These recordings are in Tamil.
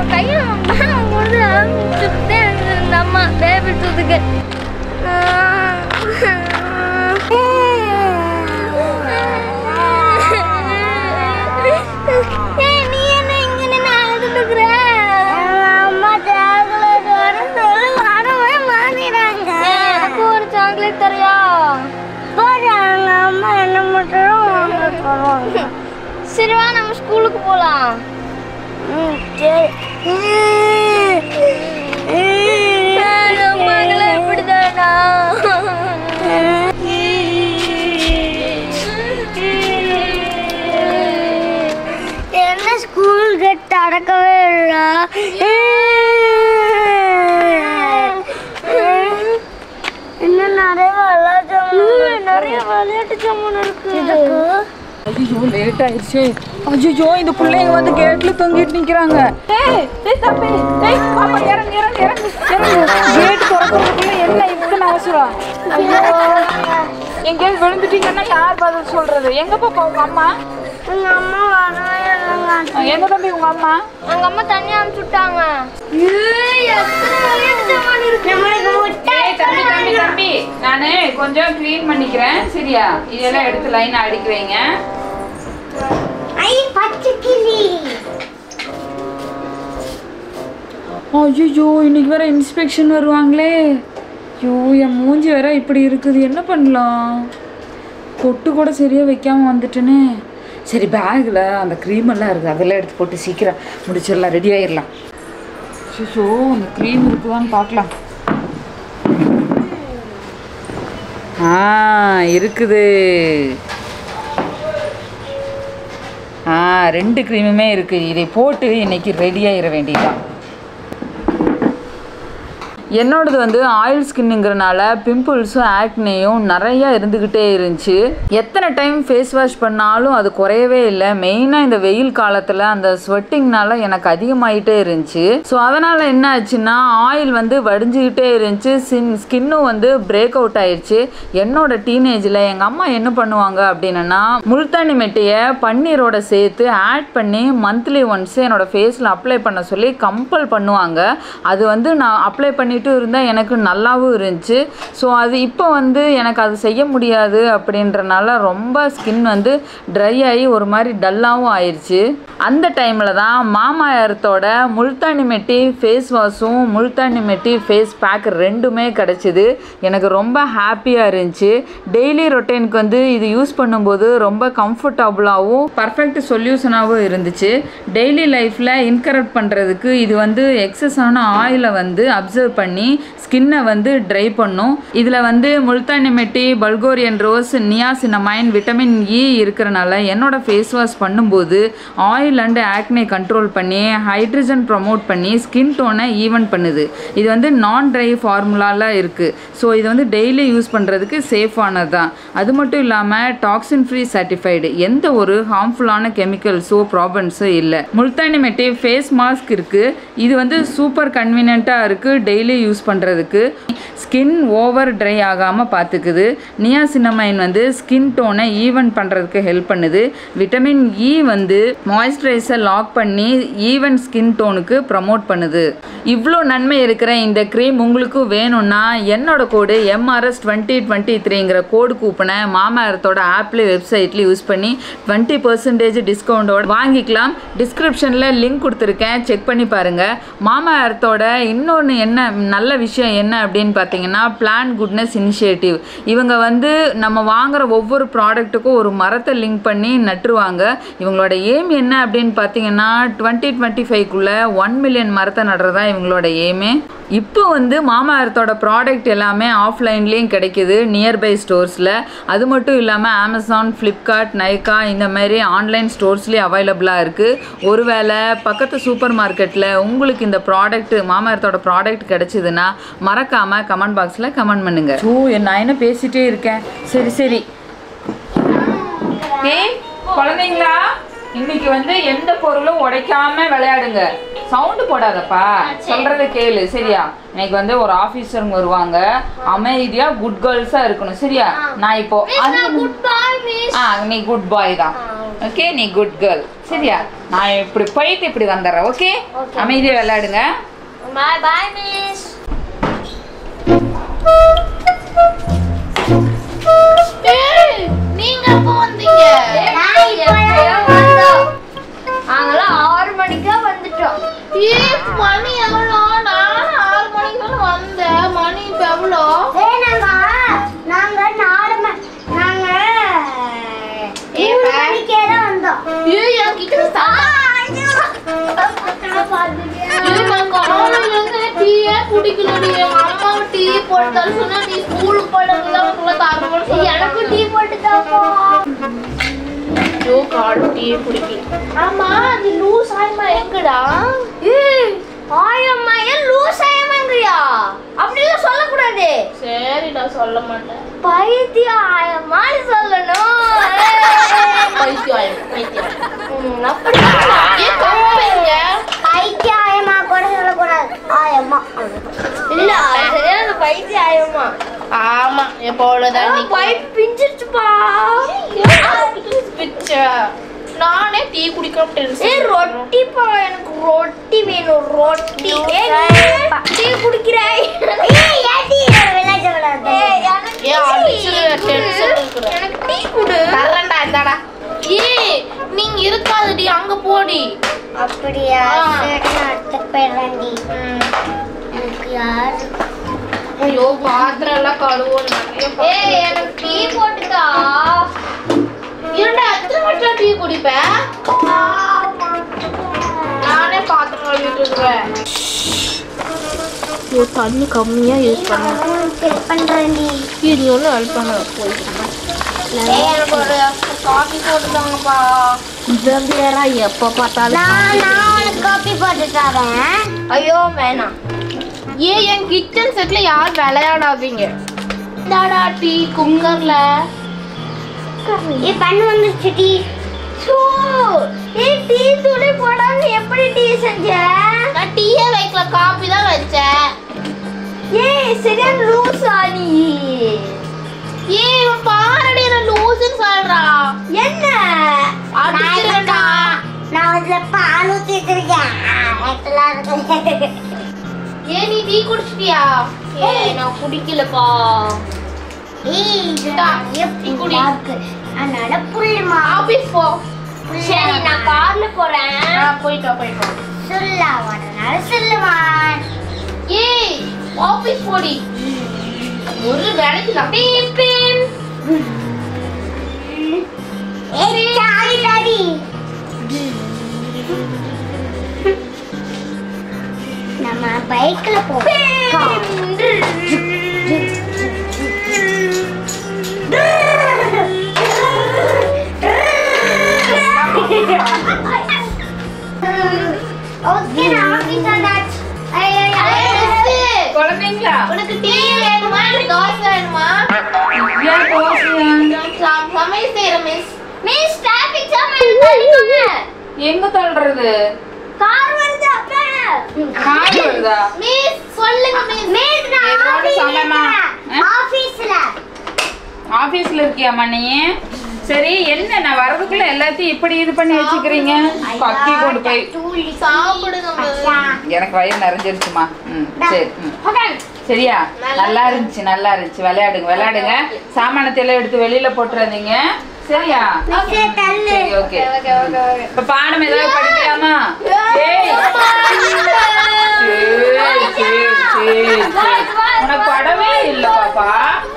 கையை கொடுத்து அனுப்பிச்சுட்டே இருந்தது இந்த அம்மா பேபி தூத்துக்கு ஏய், நீ என்ன இங்க நின்னு அழுதுட்டு இருக்கிற? ஏய், எனக்கு ஒரு சாக்லேட் தரியா சரி வா நம்ம ஸ்கூலுக்கு போலாம் மகளே இப்படிதானா என்ன ஸ்கூல் கேட் அடக்கவே இல்லை இன்னும் நிறைய விளையாட்டு நிறைய விளையாட்டு ஜாமான் இருக்கு இதுக்கு ஐயோ லேட் ஆயிடுச்சு ஐயோ இந்த பிள்ளைங்க வந்து கேட்ல தொங்கிட்டு நிக்கிறாங்க ஏய் ஏய் தம்பி ஏய் பாப்பா இறங்கு இறங்கு இறங்கு இறங்கு கேட் திறக்கிறதுக்குள்ள என்ன இத்தனை அவசரம் ஐயோ எங்கேயாவது விழுந்துட்டீங்கன்னா யார் பதில் சொல்றது எங்க பாப்பா உங்க அம்மா எங்க அம்மா வரவே இல்லைங்க எங்க தம்பி உங்க அம்மா எங்க அம்மா தண்ணி அனுப்பிச்சு விட்டாங்க ஏய், எத்தனை விளையாட்டு ஜாமான் இருக்கு நம்மளுக்கு முட்டை ஏய் தம்பி தம்பி தம்பி நானு கொஞ்சம் க்ளீன் பண்ணிக்கிறேன் சரியா இதெல்லாம் எடுத்து லைன் அடிக்க வைங்க ஐ பச்சை கிளி ஐயோ இன்னைக்கு வேற இன்ஸ்பெக்ஷன் வருவாங்களே ஐயோ என் மூஞ்சி வேற இப்படி இருக்குது என்ன பண்ணலாம் பொட்டு கூட சரியாக வைக்காம வந்துட்டேனே சரி பேக்கில் அந்த க்ரீம் எல்லாம் இருக்குது அதெல்லாம் எடுத்து போட்டு சீக்கிரம் முடிச்சிடலாம் ரெடி ஆயிடலாம் ஸோ அந்த க்ரீம் இருக்குதான்னு பார்க்கலாம் ஆ இருக்குது ஆ ரெண்டு க்ரீமுமே இருக்குது இதை போட்டு இன்னைக்கு ரெடி ஆயிட வேண்டியதான் என்னோடது வந்து ஆயில் ஸ்கின்னுங்கிறனால பிம்பிள்ஸும் ஆக்னேயும் நிறையா இருந்துக்கிட்டே இருந்துச்சு எத்தனை டைம் ஃபேஸ் வாஷ் பண்ணாலும் அது குறையவே இல்லை மெயினாக இந்த வெயில் காலத்தில் அந்த ஸ்வெட்டிங்னால எனக்கு அதிகமாயிட்டே இருந்துச்சு ஸோ அதனால் என்ன ஆச்சுன்னா ஆயில் வந்து வடிஞ்சுக்கிட்டே இருந்துச்சு சின் ஸ்கின்னும் வந்து பிரேக் அவுட் ஆயிடுச்சு என்னோட டீனேஜில் எங்கள் அம்மா என்ன பண்ணுவாங்க அப்படின்னா முல்தானி மெட்டியை பன்னீரோட சேர்த்து ஆட் பண்ணி மந்த்லி ஒன்ஸ் என்னோட ஃபேஸில் அப்ளை பண்ண சொல்லி கம்பல் பண்ணுவாங்க அது வந்து நான் அப்ளை பண்ணிட்டு இருந்தால் எனக்கு நல்லாவும் இருந்துச்சு ஸோ அது இப்போ வந்து எனக்கு அது செய்ய முடியாது அப்படின்றனால ரொம்ப ஸ்கின் வந்து ட்ரை ஆகி ஒரு மாதிரி டல்லாகவும் ஆயிடுச்சு அந்த டைமில் தான் மாமா எர்த்தோட முல்தானி மெட்டி ஃபேஸ் வாஷும் முல்தானி மெட்டி ஃபேஸ் பேக் ரெண்டுமே கிடச்சிது எனக்கு ரொம்ப ஹாப்பியாக இருந்துச்சு டெய்லி ரொட்டீனுக்கு வந்து இது யூஸ் பண்ணும்போது ரொம்ப கம்ஃபர்டபுளாகவும் பர்ஃபெக்ட் சொல்யூஷனாகவும் இருந்துச்சு டெய்லி லைஃப்பில் இன்கரப்ட் பண்ணுறதுக்கு இது வந்து எக்ஸஸான ஆயிலை வந்து அப்சர்வ் பண்ணி ஸ்கின்னை வந்து ட்ரை பண்ணும் இதில் வந்து முல்தானி மெட்டி பல்கோரியன் ரோஸ் நியாசினமைன் விட்டமின் இ இருக்கிறனால என்னோட ஃபேஸ் வாஷ் பண்ணும்போது ஆயில் அண்ட் ஆக்னே கண்ட்ரோல் பண்ணி ஹைட்ரஜன் ப்ரமோட் பண்ணி ஸ்கின் டோனை ஈவன் பண்ணுது இது வந்து நான் ட்ரை ஃபார்முலாவில் இருக்குது ஸோ இது வந்து டெய்லி யூஸ் பண்ணுறதுக்கு சேஃபானது தான் அது மட்டும் இல்லாமல் டாக்ஸின் ஃப்ரீ சர்டிஃபைடு எந்த ஒரு ஹார்ம்ஃபுல்லான கெமிக்கல்ஸோ ப்ராப்ளம்ஸோ இல்லை முல்தானி மெட்டி ஃபேஸ் மாஸ்க் இருக்குது இது வந்து சூப்பர் கன்வீனியண்ட்டாக இருக்குது டெய்லி யூஸ் பண்ணுறதுக்கு ஸ்கின் ஓவர் ட்ரை ஆகாமல் பார்த்துக்குது நியாசினமைன் வந்து ஸ்கின் டோனை ஈவன் பண்ணுறதுக்கு ஹெல்ப் பண்ணுது விட்டமின் இ வந்து மாய்ஸ்சரைசர் லாக் பண்ணி ஈவன் ஸ்கின் டோனுக்கு ப்ரமோட் பண்ணுது இவ்வளோ நன்மை இருக்கிற இந்த க்ரீம் உங்களுக்கு வேணும்னா என்னோட கோடு எம்ஆர்எஸ் டுவெண்ட்டி டுவெண்ட்டி த்ரீங்கிற கோடு கூப்பனை மாமா எர்த்தோட ஆப்லேயும் வெப்சைட்லேயும் யூஸ் பண்ணி டுவெண்ட்டி பர்சன்டேஜ் டிஸ்கவுண்டோட வாங்கிக்கலாம் டிஸ்கிரிப்ஷனில் லிங்க் கொடுத்துருக்கேன் செக் பண்ணி பாருங்கள் மாமா எர்த்தோட இன்னொன்று என்ன நல்ல விஷயம் என்ன அப்படின்னு பார்த்தீங்கன்னா பிளான் குட்னஸ் இனிஷியேட்டிவ் இவங்க வந்து நம்ம வாங்குற ஒவ்வொரு ப்ராடக்ட்டுக்கும் ஒரு மரத்தை லிங்க் பண்ணி நட்டுருவாங்க இவங்களோட எய்ம் என்ன அப்படின்னு பார்த்தீங்கன்னா டுவெண்ட்டி டுவெண்ட்டி ஃபைவ்க்குள்ளே ஒன் மில்லியன் மரத்தை நடுறதா இவங்களோட எய்மே இப்போ வந்து மாமா எர்த்தோட ப்ராடக்ட் எல்லாமே ஆஃப்லைன்லேயும் கிடைக்குது நியர்பை ஸ்டோர்ஸில் அது மட்டும் இல்லாமல் அமேசான் ஃப்ளிப்கார்ட் நைக்கா இந்த மாதிரி ஆன்லைன் ஸ்டோர்ஸ்லேயும் அவைலபிளாக இருக்குது ஒருவேளை பக்கத்து சூப்பர் மார்க்கெட்டில் உங்களுக்கு இந்த ப்ராடக்ட் மாமா எர்த்தோட ப்ராடக்ட் கிடைச்சிதுன்னா மறக்காமல் கமெண்ட் பாக்ஸில் கமெண்ட் பண்ணுங்கள் ஓ நான் என்ன பேசிட்டே இருக்கேன் சரி சரி ஏய் குழந்தைங்களா இன்னைக்கு வந்து எந்த பொருளும் உடைக்காம விளையாடுங்க சவுண்டு போடாதப்பா சொல்றத கேளு சரியா இன்னைக்கு வந்து ஒரு ஆபீசருங்க வருவாங்க அமைதியா குட் கேர்ள்ஸா இருக்கணும் சரியா நான் இப்போ அஞ்சு நிமி- குட் பாய் மிஸ் ஆ நீ குட் பாய் தான் ஓகே நீ குட் கேர்ள் சரியா நான் இப்படி போயிட்டு இப்படி வந்துடுறேன் ஓகே Okay. அமைதியாக விளையாடுங்க பாய் பாய் மிஸ் நீங்க எப்போ வந்தீங்க நாங்களாம் ஆறு மணிக்கா வந்துட்டோம் ஏ மணி எவ்வளோ நான் ஆறு மணிக்கு தானே வந்தேன் மணி இப்போ எவ்வளோ நாங்க நாலு மணி நாங்க ஏ, மூணு பா. மணிக்கே தான் வந்தோம் ஏ என்கிட்ட ஏ நான் காலையில இருந்து டீயே குடிக்கலடி அம்மாவை டீ போட்டு தர சொன்னா நீ ஸ்கூலுக்கு போயிட்டு தான் உங்களை தரணும்னு சொல்லி எனக்கு டீ போட்டு தாப்போ ஐயோ காடு டீ குடிக்கல ஆமா அது லூஸ் ஆயமா எங்கடா ஆயம்மா ஏன் லூஸ் ஆயமாங்கறியா அப்படிலாம் சொல்லக்கூடாது சரி நான் சொல்ல மாட்டேன் பைத்திய ஆயம்மான்னு சொல்லணும் பைத்தியம் பைத்தியம் ம், அப்படி சொல்லலாம். ஏன் கம்பெங்க பைத்திய ஆயம்மா கூட சொல்லக்கூடாது ஆயம்மா இல்ல அது சரியான பைத்திய ஆயம்மா ஆமா எப்பொழுதுதான் நீ பைப் பிஞ்சிருச்சுப்பா பிச்சை நானே டீ குடிக்காம ஏ டென்ஷன் ரொட்டிப்பா எனக்கு ரொட்டி வேணும் ரொட்டி ஏ டீ குடிக்கிறாய் ஏய் ஏன் டீ விளையாட விடாத எனக்கு ஏன் அடிச்சிரு, டீ tension கொடு. இருக்கிற. எனக்கு டீ குடு தரேன்டா இந்தாடா ஏய் நீங்க இருக்காதடி அங்க போடி அப்படியா ஆ. சரி நான் அடுத்த போயிடுறேன்டி ம். எனக்கு யாரு ஐயோ பாத்திரம் எல்லாம் கழுவும் நிறைய ஏய் எனக்கு டீ போட்டுக்கா இருடா எத்தனை மட்டும் டீ குடிப்பேன் நானே பாத்திரம் கழுவிட்டு இருக்கிறேன் ஐயோ தண்ணி கம்மியா யூஸ் பண்ணுவேன் ஹெல்ப் பண்றேன்டி இது ஒன்றும் ஹெல்ப் பண்ண போய் ஏய் எனக்கு ஒரு காஃபி போட்டுதாங்கப்பா இதெல்லாம் எப்போ பார்த்தாலும் நான் நான் உனக்கு காப்பி போட்டு தரேன் ஐயோ வேணாம் ஏன் என் கிச்சன் செட்ல யார் விளையாடாதீங்க இந்தாடா டீ குங்கர்ல ஏ பண்ணு வந்துருச்சு டீ சூ ஏய் டீ தூளே போடாம எப்படி டீ செஞ்ச நான் டீயே வைக்கல காபி தான் வச்சேன் ஏய் சரியான லூஸ் ஆனி ஏய் இவன் பாரடி நான் லூசுன்னு சொல்றான் என்ன அடிச்சிருக்கா நான் அதுல பால் ஊத்திருக்கேன் ஏன் நீ டீ குடிச்சிட்டியா ஏய் நான் குடிக்கலப்பா இந்தா, டீ குடி அதனால புள்ளுமா ஆபீஸ் போ சரி நான் கார்ல போறேன் ஆ, போயிட்டு வா, போயிட்டு வா. சொல்லா வரனால சொல்லுவான் ஏய் ஆபீஸ் போடி ஒரு வேலைக்கு நான் பீப்பின் ஏய் சாரி டாடி நம்ம பைக்ல ஓகே நான் ஆபீஸ் வந்தாச்சு ஐயோ மிஸ், குழந்தைங்களா உனக்கு டீ வேணுமா இல்ல தோசை வேணுமா ஏன் தோசையா? ச- சமையல் செய்யற மிஸ் மிஸ் டிராஃபிக் ஜாம் எடுத்துக்கோங்க எங்க தள்ளுறது கார் வருது அப்புறம் கார் வருதா மிஸ் சொல்லுங்க மிஸ் மிஸ் நான் ஏதோ ஒரு சமயமா? ஆ? ஆபீஸ்ல ஆபீஸ்ல இருக்கியாம்மா நீ சரி என்ன நான் வர்றதுக்குள்ள எல்லாத்தையும் இப்படி இது பண்ணி வச்சுக்கிறீங்க கத்தி கொண்டு போய் சாப்பிடுங்க மிஸ் எனக்கு வயிறு நிறைஞ்சிருச்சுமா ம் சரி ம் சரியா நல்லா இருந்துச்சு நல்லா இருந்துச்சு விளையாடுங்க விளையாடுங்க சாமானத்தை எல்லாம் எடுத்து வெளியில போட்டுறாதீங்க சரியா சரி ஓகே இப்ப பாடம் ஏதாவது படிக்கலாமா ஏய். சரி, சரி, சரி, சரி. உனக்கு படமே இல்ல பாப்பா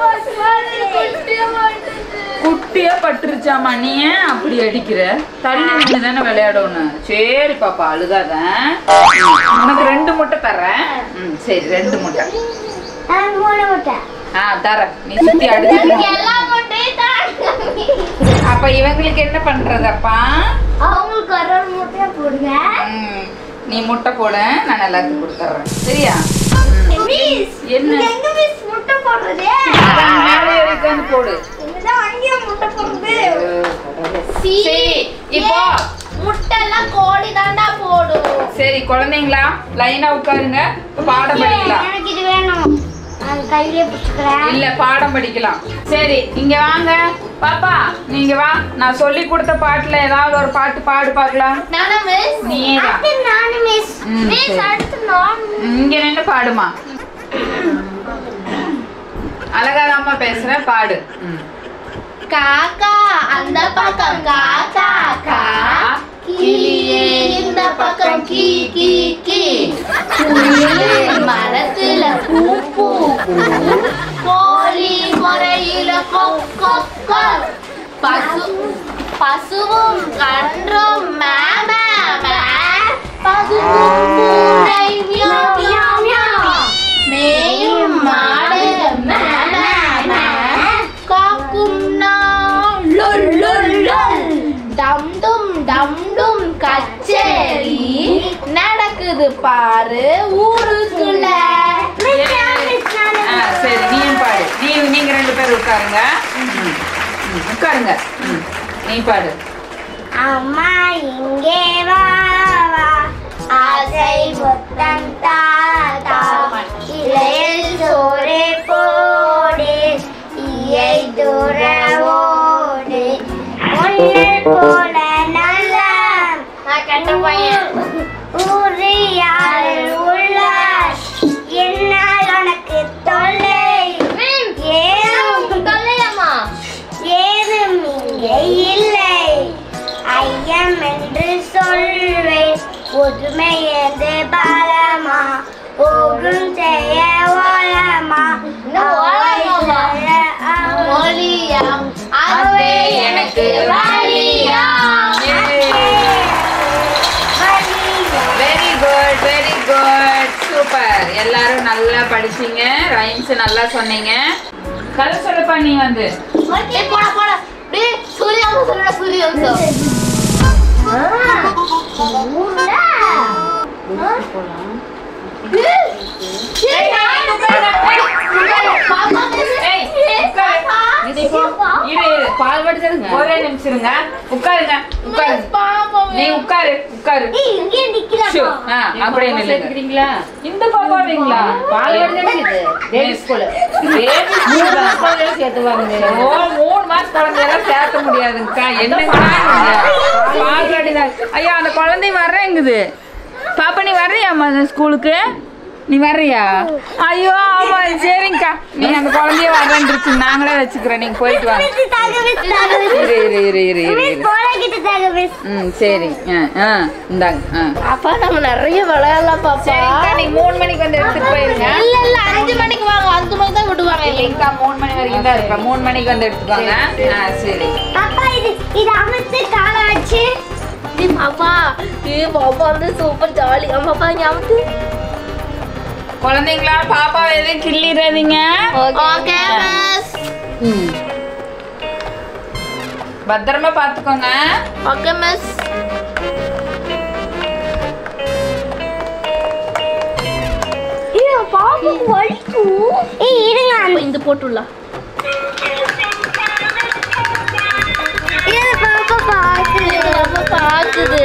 குட்டியா பட்டுருச்சாமா நீ ஏன் அப்படி அடிக்கிற தள்ளி நின்று தானே விளையாடணும் சரி பாப்பா அழுகாத ம், உனக்கு ரெண்டு முட்டை தர்றேன் ம் சரி ரெண்டு முட்டை ஆ தரேன் நீ சுத்தி அடிச்சு எல்லாம் கொண்டே தான் அப்ப இவங்களுக்கு என்ன பண்றதப்பா அவங்களுக்கு ஒரு ஒரு முட்டையை போடுங்க ம், நீ முட்டை போட நான் எல்லாத்துக்கும் கொடுத்துட்றேன் சரியா மிஸ் என்ன எங்க மிஸ் முட்டை போடுறது அதான் மேலே உட்காந்து போடு இதுதான் அங்கேயே முட்டை போடுறது சரி இப்போ முட்டை எல்லாம் கோழி தாண்டா போடும் சரி குழந்தைங்களா லைனா உட்காருங்க இப்ப பாடம் படிக்கலாம் எனக்கு இது வேணும் நான் கையிலே பிடிச்சிக்கிறேன் இல்ல பாடம் படிக்கலாம் சரி இங்க வாங்க பாப்பா நீங்க வா நான் சொல்லி கொடுத்த பாட்டுல ஏதாவது ஒரு பாட்டு பாடு பார்க்கலாம் நானா மிஸ் நீயே தான் அடுத்து நானு மிஸ் ம், மிஸ் சரி. அடுத்து நான் இங்க நின்று பாடுமா அழகாதாம்மா பேசுற பாடு ம். காக்கா அந்த பக்கம் காக்கா கா கிளியே இந்த பக்கம் கீ கீ கீ குயிலே மரத்துல பூ பூ பூ கோழி முறையில கொக்கோ பசு பசுவும் கன்றும் மேம பசுவும் பூனை மியாவ் மியாவ் மியாவ் மேயும் மாடு மேம காக்கும் நான் லொல் லொல் லொல் டம் டும் டம் டும் கச்சேரி நடக்குது பாரு ஊருக்குள்ள ஆ, சரி நீயும் பாடு நீ நீங்க ரெண்டு பேரும் உட்காருங்க ம், ம், உட்காருங்க ம், நீ பாடு அம்மா இங்கே வா வா ஆசை முத்தம் தாத்தா இலையில் சோறு போடு ஈயை தூர ஓடு ஒன்று போல நல்ல கெட்ட பையன் ஊரு யாரு உள்ளார் என்னால் உனக்கு தொல்லை ஏதும் தொல்லையம்மா ஏதும் இங்கே இல்லை ஐயம் என்று சொல்வேன் ஒதுமை என்று பலமா ஓடும் செய்ய ஓலமா இன்னும் ஓலமாவா? மொழியா அதுவே எனக்கு வழியா very good very good super எல்லாரும் நல்லா படிச்சீங்க ரைம்ஸ் நல்லா சொன்னீங்க கதை சொல்லப்பா நீ வந்து ஏய், போடா போடா டேய் சூரியவம்சம் சொல்லுடா சூரியவம்சம் ஏய், நான் உட்காருடா. ஏய், பாப்பா ஏய், உட்காரு. இரு, இரு. பால் வடிச்சிருங்க ஒரே நிமிஷம் இருங்க உட்காருங்க உட்காருங்க பாப்பா நீ உட்காரு உட்காரு இங்கே ஷூ. நிக்கலாம் ஆ, அப்படியே நில்லுங்க சேர்த்துக்கிறீங்களா இந்த பாப்பாவீங்களா பால் வடிச்சிருக்குது டேவி ஸ்கூல் Baby school தான். சேர்த்துவாங்க ஓ, மூணு மாசம் குழந்தையெல்லாம் சேர்த்த முடியாதுங்கக்கா என்னங்க பால்வாடி தான் ஐயா அந்த குழந்தை வர்றேங்குது பாப்பா நீ வர்றியாம்மா அந்த ஸ்கூலுக்கு நீ வர்றியா ஐயோ ஆமா சரிங்கக்கா நீ அந்த குழந்தைய வர்றேன்ருச்சு நாங்களே வச்சுக்கிறோம் நீங்க போயிட்டு வாங்க இரு இரு இரு இரு இரு இரு ம் சரி ஆ ஆ இந்தாங்க ஆ அப்பா நம்ம நிறைய விளையாடலாம் பாப்பா சரிங்கக்கா நீ மூணு மணிக்கு வந்து எடுத்துட்டு போயிருங்க இல்ல இல்ல அஞ்சு மணிக்கு வாங்க அஞ்சு மணிக்கு தான் விடுவாங்க இல்லைங்கக்கா மூணு மணி வரைக்கும் தான் இருப்பேன் மூணு மணிக்கு வந்து எடுத்துக்கோங்க ஆ சரி பாப்பா இது இது அமைத்து கால வச்சு ஏய் பாப்பா ஏய் பாப்பா வந்து சூப்பர் ஜாலி அம்மா பாப்பா ஞாபகத்து குழந்தைங்களா பாப்பா எதுவும் கிள்ளிடாதீங்க ஓகே மிஸ் ம். பத்திரமா பாத்துக்கோங்க ஓகே மிஸ் பாப்பா வலிக்கும் ஏய் இருங்க அந்த இந்த போட்டுடலாம் இது பாப்பா பாக்குது பாப்பா பாக்குது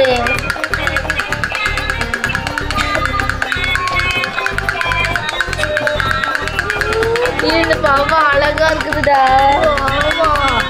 ஏய், இந்த பாப்பா அழகா இருக்குதுடா ஆமா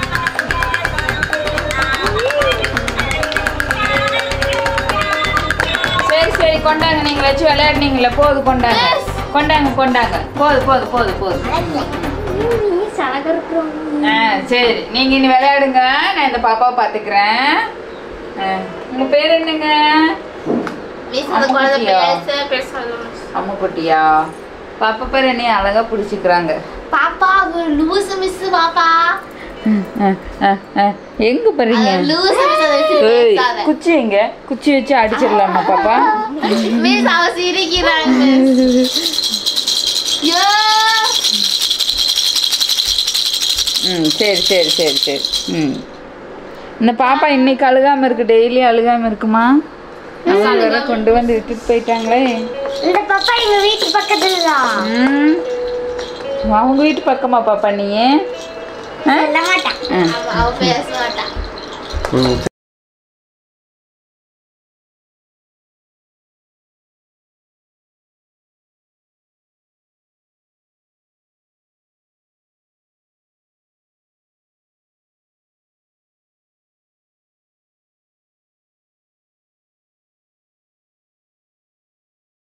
சரி சரி கொண்டாங்க நீங்க வச்சு விளையாடுனீங்களே போது கொண்டாங்க Yes. கொண்டாங்க கொண்டாங்க போது போது போது போது சலகம் இருக்கிறோம் ஆ சரி நீங்க இனி விளையாடுங்க நான் இந்த பாப்பாவை பாத்துக்கிறேன் ஆ, உங்க பேர் என்னங்க மிஸ் அந்த குழந்தை அம்முக்குட்டியா? பேச பேசாத மிஸ் அம்முக்குட்டியா பாப்பா பேர் என்னைய அழகா பிடிச்சிக்கிறாங்க பாப்பா அது லூஸ் மிஸ் பாப்பா ஆ, ஆ, ஆ. எங்க போறீங்க அது லூஸ் மிஸ் அதை வச்சு ஏய், பேசாத குச்சி எங்க குச்சி வச்சு அடிச்சிடலாமா பாப்பா மிஸ் அவ சிரிக்கிறாங்க மிஸ் யோ ம் சரி சரி சரி சரி ம் இந்த பாப்பா இன்னைக்கு அழுகாம இருக்கு டெய்லி அழுகாம இருக்குமா அவங்க வேற கொண்டு வந்து விட்டுட்டு போயிட்டாங்களே இந்த பாப்பா எங்க வீட்டு பக்கத்துல தான் ம் அவங்க வீட்டு பக்கமா பாப்பா நீ ஆ சொல்ல மாட்டேன் ஆ அவ பேச மாட்டா